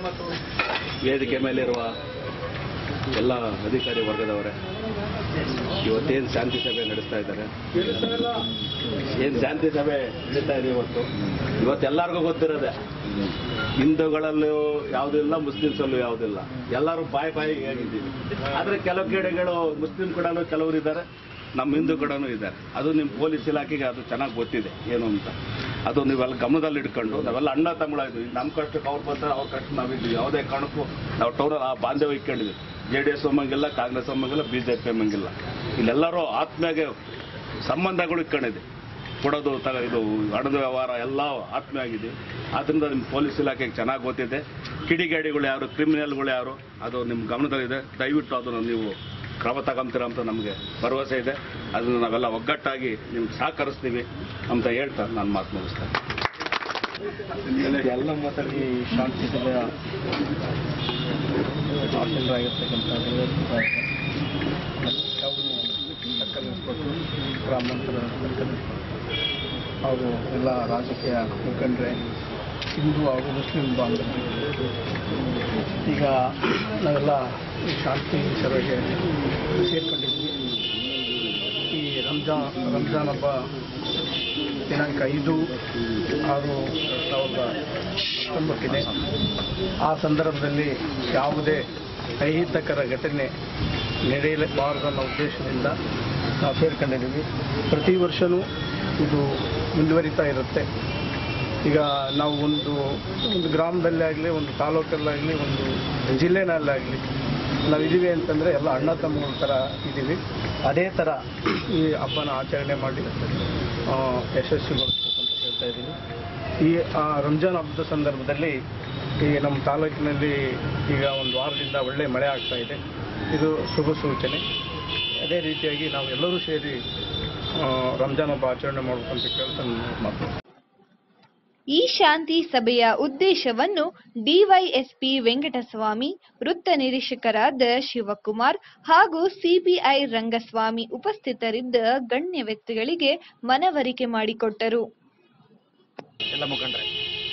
ವೇದಿಕೆ ಮೇಲಿರುವ ಎಲ್ಲ ಅಧಿಕಾರಿ ವರ್ಗದವರೇ ಇವತ್ತೇನು ಶಾಂತಿ ಸಭೆ ನಡೆಸ್ತಾ ಇದ್ದಾರೆ ಏನು ಶಾಂತಿ ಸಭೆ ನಡೀತಾ ಇದೆ ಇವತ್ತು ಇವತ್ತೆಲ್ಲರಿಗೂ ಗೊತ್ತಿರೋದೆ ಹಿಂದೂಗಳಲ್ಲೂ ಯಾವುದಿಲ್ಲ ಮುಸ್ಲಿಮ್ಸಲ್ಲೂ ಯಾವುದಿಲ್ಲ ಎಲ್ಲರೂ ಬಾಯಿ ಬಾಯಿಗೆ ಹೇಳಿದ್ದೀವಿ ಆದರೆ ಕೆಲವು ಕಡೆಗಳು ಮುಸ್ಲಿಂ ಕಡೆನೂ ಕೆಲವರು ಇದ್ದಾರೆ ನಮ್ಮ ಹಿಂದೂ ಕಡೆನೂ ಇದ್ದಾರೆ ಅದು ನಿಮ್ಮ ಪೊಲೀಸ್ ಇಲಾಖೆಗೆ ಅದು ಚೆನ್ನಾಗಿ ಗೊತ್ತಿದೆ ಏನು ಅಂತ ಅದು ನೀವೆಲ್ಲ ಗಮನದಲ್ಲಿ ಇಟ್ಕೊಂಡು ನಾವೆಲ್ಲ ಅಣ್ಣ ತಮ್ಮಳಾಗಿದ್ವಿ ನಮ್ಮ ಕಷ್ಟಕ್ಕೆ ಅವ್ರು ಬರ್ತಾರೆ ಅವ್ರ ಕಷ್ಟ ನಾವಿದ್ವಿ ಯಾವುದೇ ಕಾರಣಕ್ಕೂ ನಾವು ಟೌನಲ್ಲಿ ಆ ಬಾಂಧವ್ಯ ಇಟ್ಕೊಂಡಿದ್ವಿ ಜೆ ಡಿ ಎಸ್ ಅಮ್ಮಂಗಿಲ್ಲ ಕಾಂಗ್ರೆಸ್ ಅಮ್ಮಂಗಿಲ್ಲ ಬಿ ಜೆ ಪಿ ಅಮ್ಮಂಗಿಲ್ಲ ಇಲ್ಲೆಲ್ಲರೂ ಆತ್ಮೀಯಾಗೆ ಸಂಬಂಧಗಳು ಇಟ್ಕೊಂಡಿದೆ ಕೊಡೋದು ತ ಇದು ಹಣದ ವ್ಯವಹಾರ ಎಲ್ಲ ಆತ್ಮೀಯ ಆಗಿದೆ ಆದ್ದರಿಂದ ನಿಮ್ಮ ಪೊಲೀಸ್ ಇಲಾಖೆಗೆ ಚೆನ್ನಾಗಿ ಗೊತ್ತಿದೆ ಕಿಡಿಗೇಡಿಗಳು ಯಾರು ಕ್ರಿಮಿನಲ್ಗಳು ಯಾರು ಅದು ನಿಮ್ಮ ಗಮನದಲ್ಲಿದೆ ದಯವಿಟ್ಟು ಅದನ್ನು ನೀವು ಕ್ರಮ ತಗೊಂತೀರ ಅಂತ ನಮಗೆ ಭರವಸೆ ಇದೆ ಅದನ್ನು ನಾವೆಲ್ಲ ಒಗ್ಗಟ್ಟಾಗಿ ನಿಮ್ಗೆ ಸಹಕರಿಸ್ತೀವಿ ಅಂತ ಹೇಳ್ತಾ ನಾನು ಮಾತು ಮುಗಿಸ್ತೇನೆ ಎಲ್ಲ ಮಾತಾಡಿ ಶಾಂತಿ ಸಭೆಯ ಆಸೀನರಾಗಿರ್ತಕ್ಕಂಥ ಸರ್ಕಲ್ ಇನ್ಸ್ಪೆಕ್ಟರ್ ಗ್ರಾಮಾಂತರ ಸರ್ಕಲ್ ಹಾಗೂ ಎಲ್ಲ ರಾಜಕೀಯ ಮುಖಂಡರೆ ಹಿಂದೂ ಹಾಗೂ ಮುಸ್ಲಿಂ ಬಾಂಧವರು ಈಗ ನಾವೆಲ್ಲ ಈ ಶಾಂತಿ ಸಭೆಗೆ ಸೇರ್ಕೊಂಡಿದ್ವಿ ಈ ರಂಜಾನ್ ರಂಜಾನ್ ಹಬ್ಬ ದಿನಾಂಕ ಐದು ಆರು ಎರಡು ಸಾವಿರದ ಹತ್ತೊಂಬತ್ತಿದೆ ಆ ಸಂದರ್ಭದಲ್ಲಿ ಯಾವುದೇ ಅಹಿತಕರ ಘಟನೆ ನಡೆಯಲೇಬಾರದು ಅನ್ನೋ ಉದ್ದೇಶದಿಂದ ನಾವು ಸೇರ್ಕೊಂಡಿದ್ದೀವಿ ಪ್ರತಿ ವರ್ಷವೂ ಇದು ಮುಂದುವರಿತಾ ಇರುತ್ತೆ ಈಗ ನಾವು ಒಂದು ಒಂದು ಗ್ರಾಮದಲ್ಲೇ ಆಗಲಿ ಒಂದು ತಾಲೂಕಲ್ಲಾಗಲಿ ಒಂದು ಜಿಲ್ಲೆನಲ್ಲಾಗಲಿ ನಾವು ಇದೀವಿ ಅಂತಂದರೆ ಎಲ್ಲ ಅಣ್ಣ ತಮ್ಮಗಳ ಥರ ಇದ್ದೀವಿ ಅದೇ ಥರ ಈ ಹಬ್ಬನ ಆಚರಣೆ ಮಾಡಿ ಆ, ಯಶಸ್ವಿಗೊಳಿಸ್ಬೇಕು ಅಂತ ಹೇಳ್ತಾ ಇದ್ದೀನಿ ಈ ಆ, ರಂಜಾನ್ ಹಬ್ಬದ ಸಂದರ್ಭದಲ್ಲಿ ಈ ನಮ್ಮ ತಾಲೂಕಿನಲ್ಲಿ ಈಗ ಒಂದು ವಾರದಿಂದ ಒಳ್ಳೆ ಮಳೆ ಆಗ್ತಾ ಇದೆ ಇದು ಶುಭ ಸೂಚನೆ ಅದೇ ರೀತಿಯಾಗಿ ನಾವು ಎಲ್ಲರೂ ಸೇರಿ ಆ, ರಂಜಾನ್ ಹಬ್ಬ ಆಚರಣೆ ಮಾಡಬೇಕು ಅಂತ ಕೇಳ್ತಾ ನನ್ನ ಮಾತು ಈ ಶಾಂತಿ ಸಭೆಯ ಉದ್ದೇಶವನ್ನು ಡಿವೈಎಸ್ಪಿ ವೆಂಕಟಸ್ವಾಮಿ ವೃತ್ತ ನಿರೀಕ್ಷಕರಾದ ಶಿವಕುಮಾರ್ ಹಾಗೂ ಸಿಪಿಐ ರಂಗಸ್ವಾಮಿ ಉಪಸ್ಥಿತರಿದ್ದ ಗಣ್ಯ ವ್ಯಕ್ತಿಗಳಿಗೆ ಮನವರಿಕೆ ಮಾಡಿಕೊಟ್ಟರು ಎಲ್ಲ ಮುಖಂಡರೆ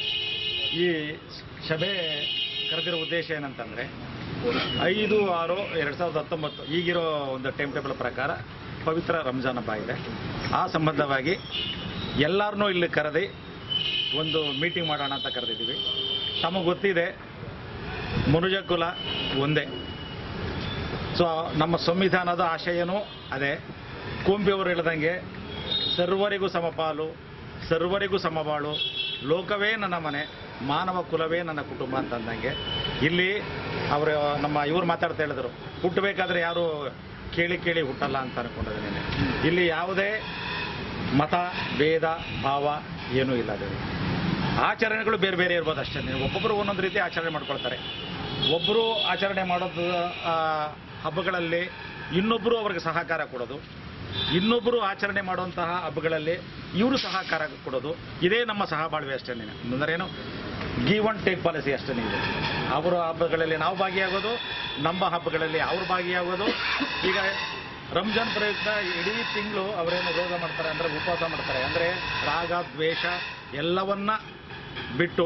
ಈ ಸಭೆ ಕರೆದಿರೋ ಉದ್ದೇಶ ಏನಂತಂದರೆ ಐದು ಆರು ಎರಡು ಸಾವಿರದ ಹತ್ತೊಂಬತ್ತು ಈಗಿರೋ ಒಂದು ಟೈಮ್ ಟೇಬಲ್ ಪ್ರಕಾರ ಪವಿತ್ರ ರಂಜಾನ್ ಹಬ್ಬ ಇದೆ ಆ ಸಂಬಂಧವಾಗಿ ಎಲ್ಲರನ್ನೂ ಇಲ್ಲಿ ಕರೆದಿ ಒಂದು ಮೀಟಿಂಗ್ ಮಾಡೋಣ ಅಂತ ಕರೆದಿದ್ದೀವಿ ತಮಗೆ ಗೊತ್ತಿದೆ ಮನುಜ ಕುಲ ಒಂದೇ ಸೊ ನಮ್ಮ ಸಂವಿಧಾನದ ಆಶಯನೂ ಅದೇ ಕುಂಬಿಯವರು ಹೇಳ್ದಂಗೆ ಸರ್ವರಿಗೂ ಸಮಪಾಲು ಸರ್ವರಿಗೂ ಸಮಬಾಳು ಲೋಕವೇ ನನ್ನ ಮನೆ ಮಾನವ ಕುಲವೇ ನನ್ನ ಕುಟುಂಬ ಅಂತಂದಂಗೆ ಇಲ್ಲಿ ಅವರು ನಮ್ಮ ಇವ್ರು ಮಾತಾಡ್ತಾ ಹೇಳಿದ್ರು ಹುಟ್ಟಬೇಕಾದ್ರೆ ಯಾರು ಕೇಳಿ ಕೇಳಿ ಹುಟ್ಟಲ್ಲ ಅಂತ ಅನ್ಕೊಂಡಿದ್ದೇನೆ ಇಲ್ಲಿ ಯಾವುದೇ ಮತ ಭೇದ ಭಾವ ಏನೂ ಇಲ್ಲ ಅದರಲ್ಲಿ ಆಚರಣೆಗಳು ಬೇರೆ ಬೇರೆ ಇರ್ಬೋದು ಅಷ್ಟೇ ಒಬ್ಬೊಬ್ಬರು ಒಂದೊಂದು ರೀತಿ ಆಚರಣೆ ಮಾಡ್ಕೊಳ್ತಾರೆ ಒಬ್ಬರು ಆಚರಣೆ ಮಾಡೋದು ಆ, ಹಬ್ಬಗಳಲ್ಲಿ ಇನ್ನೊಬ್ಬರು ಅವ್ರಿಗೆ ಸಹಕಾರ ಕೊಡೋದು ಇನ್ನೊಬ್ಬರು ಆಚರಣೆ ಮಾಡುವಂತಹ ಹಬ್ಬಗಳಲ್ಲಿ ಇವರು ಸಹಕಾರ ಕೊಡೋದು ಇದೇ ನಮ್ಮ ಸಹಬಾಳ್ವೆ ಅಷ್ಟೇ ಅಂದರೆ ಏನು ಗಿವ್ ಅಂಡ್ ಟೇಕ್ ಪಾಲಿಸಿ ಅಷ್ಟೇ ಇದೆ ಅವರ ಹಬ್ಬಗಳಲ್ಲಿ ನಾವು ಭಾಗಿಯಾಗೋದು ನಮ್ಮ ಹಬ್ಬಗಳಲ್ಲಿ ಅವ್ರು ಭಾಗಿಯಾಗೋದು ಈಗ ರಂಜಾನ್ ಪ್ರಯುಕ್ತ ಇಡೀ ತಿಂಗಳು ಅವರೇನು ರೋಗ ಮಾಡ್ತಾರೆ ಅಂದರೆ ಉಪವಾಸ ಮಾಡ್ತಾರೆ ಅಂದರೆ ರಾಗ ದ್ವೇಷ ಎಲ್ಲವನ್ನ ಬಿಟ್ಟು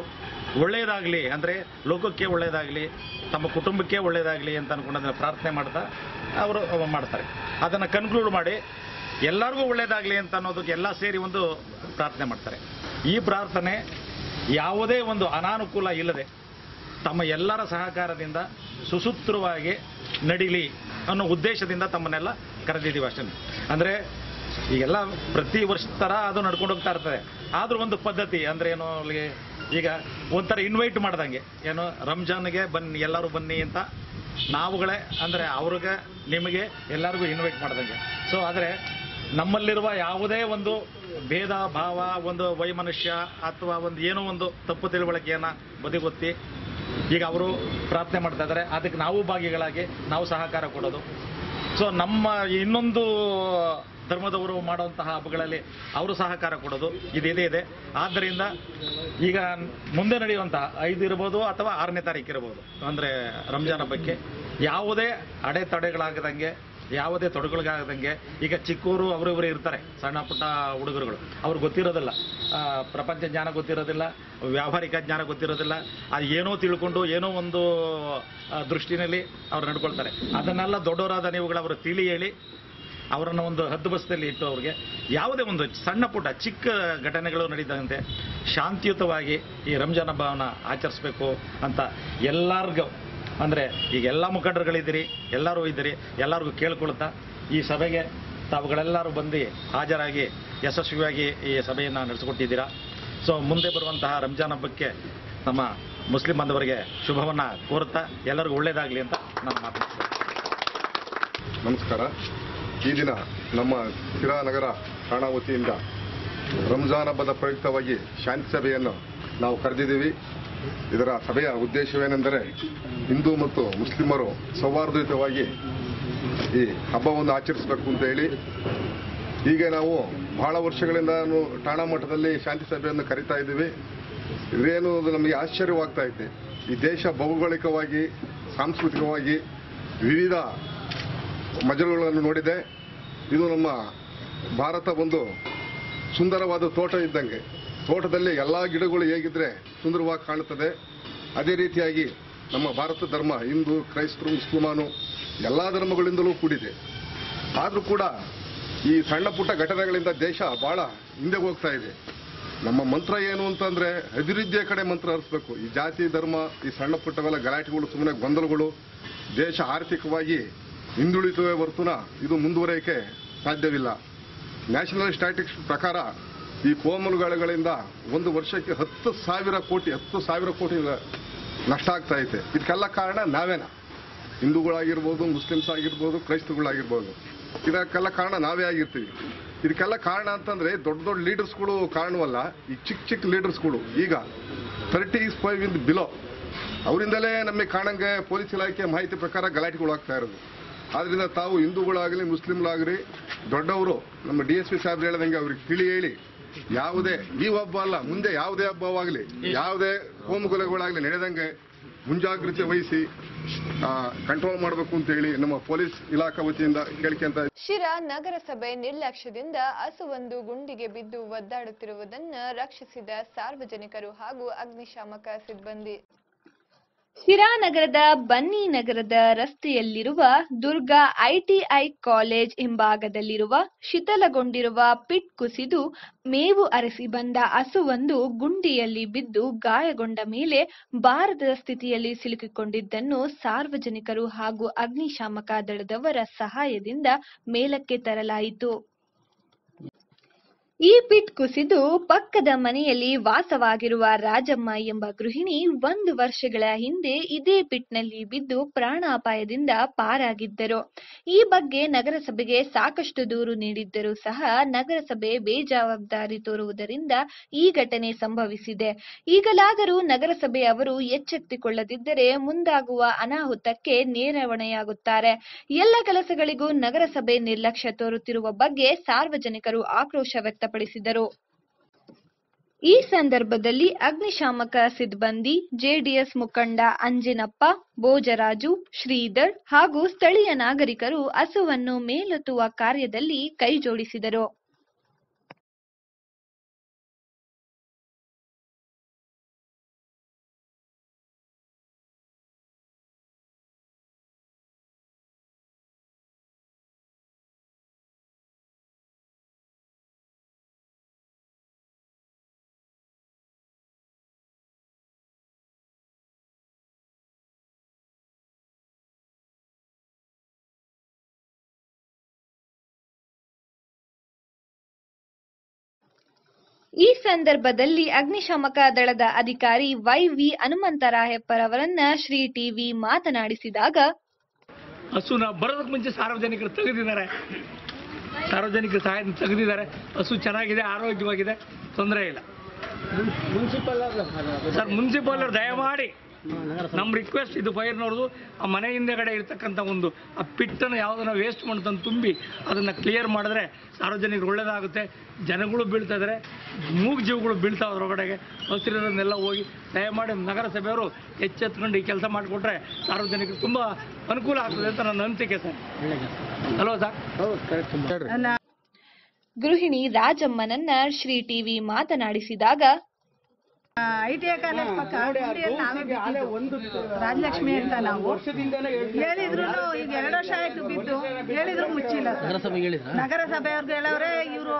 ಒಳ್ಳೆಯದಾಗಲಿ ಅಂದರೆ ಲೋಕಕ್ಕೆ ಒಳ್ಳೆಯದಾಗಲಿ ತಮ್ಮ ಕುಟುಂಬಕ್ಕೆ ಒಳ್ಳೆಯದಾಗಲಿ ಅಂತ ಅನ್ಕೊಂಡದನ್ನ ಪ್ರಾರ್ಥನೆ ಮಾಡ್ತಾ ಅವರು ಮಾಡ್ತಾರೆ ಅದನ್ನು ಕನ್ಕ್ಲೂಡ್ ಮಾಡಿ ಎಲ್ಲರಿಗೂ ಒಳ್ಳೆಯದಾಗಲಿ ಅಂತ ಅನ್ನೋದಕ್ಕೆ ಎಲ್ಲ ಸೇರಿ ಒಂದು ಪ್ರಾರ್ಥನೆ ಮಾಡ್ತಾರೆ ಈ ಪ್ರಾರ್ಥನೆ ಯಾವುದೇ ಒಂದು ಅನಾನುಕೂಲ ಇಲ್ಲದೆ ತಮ್ಮ ಎಲ್ಲರ ಸಹಕಾರದಿಂದ ಸುಸೂತ್ರವಾಗಿ ನಡಿಲಿ ಅನ್ನೋ ಉದ್ದೇಶದಿಂದ ತಮ್ಮನ್ನೆಲ್ಲ ಕರೆದಿದ್ದೀವಿ ಅಷ್ಟೇ ಅಂದರೆ ಈಗೆಲ್ಲ ಪ್ರತಿ ವರ್ಷ ಥರ ಅದು ನಡ್ಕೊಂಡು ಹೋಗ್ತಾ ಇರ್ತದೆ ಆದ್ರೂ ಒಂದು ಪದ್ಧತಿ ಅಂದ್ರೆ ಏನು ಅಲ್ಲಿ ಈಗ ಒಂಥರ ಇನ್ವೈಟ್ ಮಾಡ್ದಂಗೆ ಏನು ರಂಜಾನ್ಗೆ ಬನ್ನಿ ಎಲ್ಲರೂ ಬನ್ನಿ ಅಂತ ನಾವುಗಳೇ ಅಂದರೆ ಅವ್ರಿಗೆ ನಿಮಗೆ ಎಲ್ಲರಿಗೂ ಇನ್ವೈಟ್ ಮಾಡ್ದಂಗೆ ಸೊ ಆದರೆ ನಮ್ಮಲ್ಲಿರುವ ಯಾವುದೇ ಒಂದು ಭೇದ ಭಾವ ಒಂದು ವೈಮನುಷ್ಯ ಅಥವಾ ಒಂದು ಏನೋ ಒಂದು ತಪ್ಪು ತಿಳುವಳಿಕೆಯನ್ನು ಬದಿಗೊತ್ತಿ ಈಗ ಅವರು ಪ್ರಾರ್ಥನೆ ಮಾಡ್ತಾ ಇದ್ದಾರೆ ಅದಕ್ಕೆ ನಾವು ಭಾಗಿಗಳಾಗಿ ನಾವು ಸಹಕಾರ ಕೊಡೋದು ಸೊ ನಮ್ಮ ಇನ್ನೊಂದು ಧರ್ಮದವರು ಮಾಡುವಂತಹ ಹಬ್ಬಗಳಲ್ಲಿ ಅವರು ಸಹಕಾರ ಕೊಡೋದು ಇದು ಇದೇ ಇದೆ ಆದ್ದರಿಂದ ಈಗ ಮುಂದೆ ನಡೆಯುವಂತಹ ಐದು ಇರ್ಬೋದು ಅಥವಾ ಆರನೇ ತಾರೀಕು ಇರ್ಬೋದು ಅಂದರೆ ರಂಜಾನ್ ಹಬ್ಬಕ್ಕೆ ಯಾವುದೇ ಅಡೆತಡೆಗಳಾಗದಂಗೆ ಯಾವುದೇ ತೊಡಗುಗಳಾಗದಂಗೆ ಈಗ ಚಿಕ್ಕವರು ಅವರಿವರು ಇರ್ತಾರೆ ಸಣ್ಣ ಪುಟ್ಟ ಹುಡುಗರುಗಳು ಅವ್ರಿಗೆ ಗೊತ್ತಿರೋದಿಲ್ಲ ಆ, ಪ್ರಪಂಚ ಜ್ಞಾನ ಗೊತ್ತಿರೋದಿಲ್ಲ ವ್ಯಾವಹಾರಿಕ ಜ್ಞಾನ ಗೊತ್ತಿರೋದಿಲ್ಲ ಅದು ಏನೋ ತಿಳ್ಕೊಂಡು ಏನೋ ಒಂದು ಆ, ದೃಷ್ಟಿನಲ್ಲಿ ಅವ್ರು ನಡ್ಕೊಳ್ತಾರೆ ಅದನ್ನೆಲ್ಲ ದೊಡ್ಡವರಾದ ನೀವುಗಳು ಅವರು ತಿಳಿ ಹೇಳಿ ಅವರನ್ನು ಒಂದು ಹದ್ದುಬಸ್ತಲ್ಲಿ ಇಟ್ಟು ಅವ್ರಿಗೆ ಯಾವುದೇ ಒಂದು ಸಣ್ಣ ಪುಟ್ಟ ಚಿಕ್ಕ ಘಟನೆಗಳು ನಡೀತದಂತೆ ಶಾಂತಿಯುತವಾಗಿ ಈ ರಂಜಾನ್ ಹಬ್ಬವನ್ನು ಆಚರಿಸ್ಬೇಕು ಅಂತ ಎಲ್ಲರಿಗೂ ಅಂದರೆ ಈಗ ಎಲ್ಲ ಮುಖಂಡರುಗಳಿದ್ದೀರಿ ಎಲ್ಲರೂ ಇದ್ದೀರಿ ಎಲ್ಲರಿಗೂ ಕೇಳ್ಕೊಳ್ತಾ ಈ ಸಭೆಗೆ ತಾವುಗಳೆಲ್ಲರೂ ಬಂದು ಹಾಜರಾಗಿ ಯಶಸ್ವಿಯಾಗಿ ಈ ಸಭೆಯನ್ನು ನಡೆಸಿಕೊಟ್ಟಿದ್ದೀರಾ ಸೊ ಮುಂದೆ ಬರುವಂತಹ ರಂಜಾನ್ ಹಬ್ಬಕ್ಕೆ ನಮ್ಮ ಮುಸ್ಲಿಂ ಬಾಂಧವರಿಗೆ ಶುಭವನ್ನು ಕೋರುತ್ತಾ ಎಲ್ಲರಿಗೂ ಒಳ್ಳೆಯದಾಗಲಿ ಅಂತ ನಾನು ಮಾತನಾಡ್ತೀನಿ ನಮಸ್ಕಾರ ಈ ದಿನ ನಮ್ಮ ನಗರ ಠಾಣಾ ವತಿಯಿಂದ ರಂಜಾನ್ ಹಬ್ಬದ ಪ್ರಯುಕ್ತವಾಗಿ ಶಾಂತಿ ಸಭೆಯನ್ನು ನಾವು ಕರೆದಿದ್ದೀವಿ ಇದರ ಸಭೆಯ ಉದ್ದೇಶವೇನೆಂದರೆ ಹಿಂದೂ ಮತ್ತು ಮುಸ್ಲಿಮರು ಸೌಹಾರ್ದಯುತವಾಗಿ ಈ ಹಬ್ಬವನ್ನು ಆಚರಿಸಬೇಕು ಅಂತ ಹೇಳಿ ಹೀಗೆ ನಾವು ಬಹಳ ವರ್ಷಗಳಿಂದ ನಾವು ಠಾಣಾ ಮಟ್ಟದಲ್ಲಿ ಶಾಂತಿ ಸಭೆಯನ್ನು ಕರಿತಾ ಇದ್ದೀವಿ ಇದೇನು ಅದು ನಮಗೆ ಆಶ್ಚರ್ಯವಾಗ್ತಾ ಇದೆ ಈ ದೇಶ ಭೌಗೋಳಿಕವಾಗಿ ಸಾಂಸ್ಕೃತಿಕವಾಗಿ ವಿವಿಧ ಮಜಲುಗಳನ್ನು ನೋಡಿದೆ ಇದು ನಮ್ಮ ಭಾರತ ಒಂದು ಸುಂದರವಾದ ತೋಟ ಇದ್ದಂಗೆ ತೋಟದಲ್ಲಿ ಎಲ್ಲ ಗಿಡಗಳು ಹೇಗಿದ್ರೆ ಸುಂದರವಾಗಿ ಕಾಣುತ್ತದೆ ಅದೇ ರೀತಿಯಾಗಿ ನಮ್ಮ ಭಾರತ ಧರ್ಮ ಹಿಂದೂ ಕ್ರೈಸ್ತರು ಮುಸ್ಲಿಮಾನು ಎಲ್ಲ ಧರ್ಮಗಳಿಂದಲೂ ಕೂಡಿದೆ ಆದರೂ ಕೂಡ ಈ ಸಣ್ಣ ಪುಟ್ಟ ಘಟನೆಗಳಿಂದ ದೇಶ ಬಹಳ ಹಿಂದೆ ಹೋಗ್ತಾ ಇದೆ ನಮ್ಮ ಮಂತ್ರ ಏನು ಅಂತಂದ್ರೆ ಅಭಿವೃದ್ಧಿಯ ಕಡೆ ಮಂತ್ರ ಹರಿಸ್ಬೇಕು ಈ ಜಾತಿ ಧರ್ಮ ಈ ಸಣ್ಣ ಪುಟ್ಟವೆಲ್ಲ ಗಲಾಟೆಗಳು ಸುಮ್ಮನೆ ಗೊಂದಲಗಳು ದೇಶ ಆರ್ಥಿಕವಾಗಿ ಹಿಂದುಳಿತವೇ ಹೊರತುನ ಇದು ಮುಂದುವರಿಯಕ್ಕೆ ಸಾಧ್ಯವಿಲ್ಲ ನ್ಯಾಷನಲ್ ಸ್ಟ್ಯಾಟಿಕ್ಸ್ ಪ್ರಕಾರ ಈ ಕೋಮಲುಗಳಿಂದ ಒಂದು ವರ್ಷಕ್ಕೆ ಹತ್ತು ಸಾವಿರ ಕೋಟಿ ಹತ್ತು ಸಾವಿರ ಕೋಟಿ ನಷ್ಟ ಆಗ್ತಾ ಐತೆ ಇದಕ್ಕೆಲ್ಲ ಕಾರಣ ನಾವೇನ ಹಿಂದೂಗಳಾಗಿರ್ಬೋದು ಮುಸ್ಲಿಮ್ಸ್ ಆಗಿರ್ಬೋದು ಕ್ರೈಸ್ತರುಗಳಾಗಿರ್ಬೋದು ಇದಕ್ಕೆಲ್ಲ ಕಾರಣ ನಾವೇ ಆಗಿರ್ತೀವಿ ಇದಕ್ಕೆಲ್ಲ ಕಾರಣ ಅಂತಂದ್ರೆ ದೊಡ್ಡ ದೊಡ್ಡ ಲೀಡರ್ಸ್ಗಳು ಕಾರಣವಲ್ಲ ಈ ಚಿಕ್ಕ ಚಿಕ್ಕ ಲೀಡರ್ಸ್ಗಳು ಈಗ ತರ್ಟಿ ಫೈವ್ ಇನ್ ಬಿಲೋ ಅವರಿಂದಲೇ ನಮಗೆ ಕಾಣಂಗೆ ಪೊಲೀಸ್ ಇಲಾಖೆ ಮಾಹಿತಿ ಪ್ರಕಾರ ಗಲಾಟೆಗಳು ಆಗ್ತಾ ಇರೋದು ಆದ್ರಿಂದ ತಾವು ಹಿಂದೂಗಳಾಗಲಿ ಮುಸ್ಲಿಮ್ಗಳಾಗಲಿ ದೊಡ್ಡವರು ನಮ್ಮ ಡಿ ಎಸ್ ಪಿ ಸಾಹೇಬ್ರು ಹೇಳ್ದಂಗೆ ಅವ್ರಿಗೆ ತಿಳಿ ಹೇಳಿ ಯಾವುದೇ ಈ ಹಬ್ಬ ಅಲ್ಲ ಮುಂದೆ ಯಾವುದೇ ಹಬ್ಬವಾಗಲಿ ಯಾವುದೇ ಹೋಮಗುಲಗಳಾಗಲಿ ನಡೆದಂಗೆ ಮುಂಜಾಗ್ರತೆ ವಹಿಸಿ ಕಂಟ್ರೋಲ್ ಮಾಡಬೇಕು ಅಂತ ಹೇಳಿ ನಮ್ಮ ಪೊಲೀಸ್ ಇಲಾಖಾ ವತಿಯಿಂದ ಕೇಳ್ಕೊಂತ ಶಿರಾ ನಗರಸಭೆ ನಿರ್ಲಕ್ಷ್ಯದಿಂದ ಹಸುವೊಂದು ಗುಂಡಿಗೆ ಬಿದ್ದು ಒದ್ದಾಡುತ್ತಿರುವುದನ್ನು ರಕ್ಷಿಸಿದ ಸಾರ್ವಜನಿಕರು ಹಾಗೂ ಅಗ್ನಿಶಾಮಕ ಸಿಬ್ಬಂದಿ ಶಿರಾ ನಗರದ ಬನ್ನಿ ನಗರದ ರಸ್ತೆಯಲ್ಲಿರುವ ದುರ್ಗಾ ಐಟಿಐ ಕಾಲೇಜ್ ಹಿಂಭಾಗದಲ್ಲಿರುವ ಶಿಥಲಗೊಂಡಿರುವ ಪಿಟ್ ಕುಸಿದು ಮೇವು ಅರಸಿ ಬಂದ ಹಸುವೊಂದು ಗುಂಡಿಯಲ್ಲಿ ಬಿದ್ದು ಗಾಯಗೊಂಡ ಮೇಲೆ ಬಾರದ ಸ್ಥಿತಿಯಲ್ಲಿ ಸಿಲುಕಿಕೊಂಡಿದ್ದನ್ನು ಸಾರ್ವಜನಿಕರು ಹಾಗೂ ಅಗ್ನಿಶಾಮಕ ದಳದವರ ಸಹಾಯದಿಂದ ಮೇಲಕ್ಕೆ ತರಲಾಯಿತು ಈ ಪಿಟ್ ಕುಸಿದು ಪಕ್ಕದ ಮನೆಯಲ್ಲಿ ವಾಸವಾಗಿರುವ ರಾಜಮ್ಮ ಎಂಬ ಗೃಹಿಣಿ ಒಂದು ವರ್ಷಗಳ ಹಿಂದೆ ಇದೇ ಪಿಟ್ನಲ್ಲಿ ಬಿದ್ದು ಪ್ರಾಣಾಪಾಯದಿಂದ ಪಾರಾಗಿದ್ದರು ಈ ಬಗ್ಗೆ ನಗರಸಭೆಗೆ ಸಾಕಷ್ಟು ದೂರು ನೀಡಿದ್ದರೂ ಸಹ ನಗರಸಭೆ ಬೇಜವಾಬ್ದಾರಿ ತೋರುವುದರಿಂದ ಈ ಘಟನೆ ಸಂಭವಿಸಿದೆ ಈಗಲಾದರೂ ನಗರಸಭೆ ಅವರು ಎಚ್ಚೆತ್ತುಕೊಳ್ಳದಿದ್ದರೆ ಮುಂದಾಗುವ ಅನಾಹುತಕ್ಕೆ ನೇರ ಹೊಣೆಯಾಗುತ್ತಾರೆ ಎಲ್ಲ ಕೆಲಸಗಳಿಗೂ ನಗರಸಭೆ ನಿರ್ಲಕ್ಷ್ಯ ತೋರುತ್ತಿರುವ ಬಗ್ಗೆ ಸಾರ್ವಜನಿಕರು ಆಕ್ರೋಶ ವ್ಯಕ್ತಪಡಿಸಿದರು ಈ ಸಂದರ್ಭದಲ್ಲಿ ಅಗ್ನಿಶಾಮಕ ಸಿಬ್ಬಂದಿ ಜೆಡಿಎಸ್ ಮುಖಂಡ ಅಂಜಿನಪ್ಪ ಭೋಜರಾಜು ಶ್ರೀಧರ್ ಹಾಗೂ ಸ್ಥಳೀಯ ನಾಗರಿಕರು ಹಸುವನ್ನು ಮೇಲೆತ್ತುವ ಕಾರ್ಯದಲ್ಲಿ ಕೈಜೋಡಿಸಿದರು ಈ ಸಂದರ್ಭದಲ್ಲಿ ಅಗ್ನಿಶಾಮಕ ದಳದ ಅಧಿಕಾರಿ ವೈ ವಿ ಹನುಮಂತರಾಯಪ್ಪರವರನ್ನ ಶ್ರೀ ಟಿವಿ ಮಾತನಾಡಿಸಿದಾಗ ಹಸುನ ಬರೋದಕ್ಕೆ ಮುಂಚೆ ಸಾರ್ವಜನಿಕರು ತೆಗೆದಿದ್ದಾರೆ ಸಾರ್ವಜನಿಕರ ಸಹಾಯ ತೆಗೆದಿದ್ದಾರೆ ಹಸು ಚೆನ್ನಾಗಿದೆ ಆರೋಗ್ಯವಾಗಿದೆ ತೊಂದರೆ ಇಲ್ಲ ಸರ್ ಮುನ್ಸಿಪಲ್ ದಯಮಾಡಿ ನಮ್ಮ ರಿಕ್ವೆಸ್ಟ್ ಇದು ಫೈರ್ನವ್ರದ್ದು ಆ ಮನೆ ಹಿಂದೆಗಡೆ ಇರ್ತಕ್ಕಂಥ ಒಂದು ಆ ಪಿಟ್ಟನ್ನು ಯಾವುದನ್ನ ವೇಸ್ಟ್ ಮಾಡ್ತಂದು ತುಂಬಿ ಅದನ್ನು ಕ್ಲಿಯರ್ ಮಾಡಿದ್ರೆ ಸಾರ್ವಜನಿಕರು ಒಳ್ಳೇದಾಗುತ್ತೆ ಜನಗಳು ಬೀಳ್ತಾ ಇದ್ದಾರೆ ಮೂಗು ಜೀವಗಳು ಬೀಳ್ತಾವೆ ಅದರೊಳಗಡೆಗೆ ಹಸಿರೋದನ್ನೆಲ್ಲ ಹೋಗಿ ದಯಮಾಡಿ ನಗರಸಭೆಯವರು ಎಚ್ಚೆತ್ಕೊಂಡು ಈ ಕೆಲಸ ಮಾಡಿಕೊಟ್ರೆ ಸಾರ್ವಜನಿಕರು ತುಂಬ ಅನುಕೂಲ ಆಗ್ತದೆ ಅಂತ ನನ್ನ ಅನಿಸಿಕೆ ಸರ್ ಅಲ್ವಾ ಸರ್ ಗೃಹಿಣಿ ರಾಜಮ್ಮನನ್ನ ಶ್ರೀ ಟಿವಿ ಮಾತನಾಡಿಸಿದಾಗ ಐ ಟಿ ಐ ಕಾಲೇಜ್ ಪಕ್ಕ ಹುಂಡಿಯಲ್ಲಿ ನಾವೇ ಬಿಟ್ಟಿದ್ದು. ರಾಜಲಕ್ಷ್ಮಿ ಅಂತ ನಾವು ಹೇಳಿದ್ರು ಈಗ ಎರಡು ವರ್ಷ ಆಯ್ತು ಬಿದ್ದು ಹೇಳಿದ್ರು ಮುಚ್ಚಿಲ್ಲ ನಗರಸಭೆಯವ್ರಿಗೆ ಹೇಳವ್ರೆ ಇವರು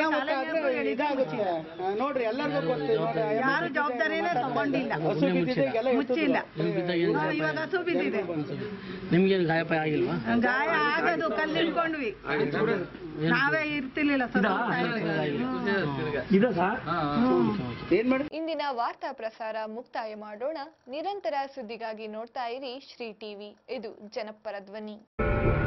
ನೋಡ್ರಿ ಎಲ್ಲರಿಗೂ ಗೊತ್ತು ನೋಡಿ, ಯಾರು ಜವಾಬ್ದಾರಿನೇ ತಗೊಂಡಿಲ್ಲ ಹಸು ಬಿದ್ದಿದೆ, ಈಗೆಲ್ಲ ಎತ್ತು ಮುಚ್ಚಿಲ್ಲ ಬಿದ್ದಿದೆ. ಹಾ, ಇವಾಗ ಹಸು ಬಿದ್ದಿದೆ ನಿಮ್ಗೆ ಗಾಯಪಾಯ ಆಗಿಲ್ವಾ ಗಾಯ ಆಗೋದು ಕಲ್ಲು ಹಿಡ್ಕೊಂಡ್ವಿ ನಾವೇ ಇರ್ತಿರ್ಲಿಲ್ಲ ಸ್ವಲ್ಪ ಇದೆ ಸರ್ ಇಂದಿನ ವಾರ್ತಾ ಪ್ರಸಾರ ಮುಕ್ತಾಯ ಮಾಡೋಣ ನಿರಂತರ ಸುದ್ದಿಗಾಗಿ ನೋಡ್ತಾ ಇರಿ ಶ್ರೀ ಟಿವಿ ಇದು ಜನಪರ ಧ್ವನಿ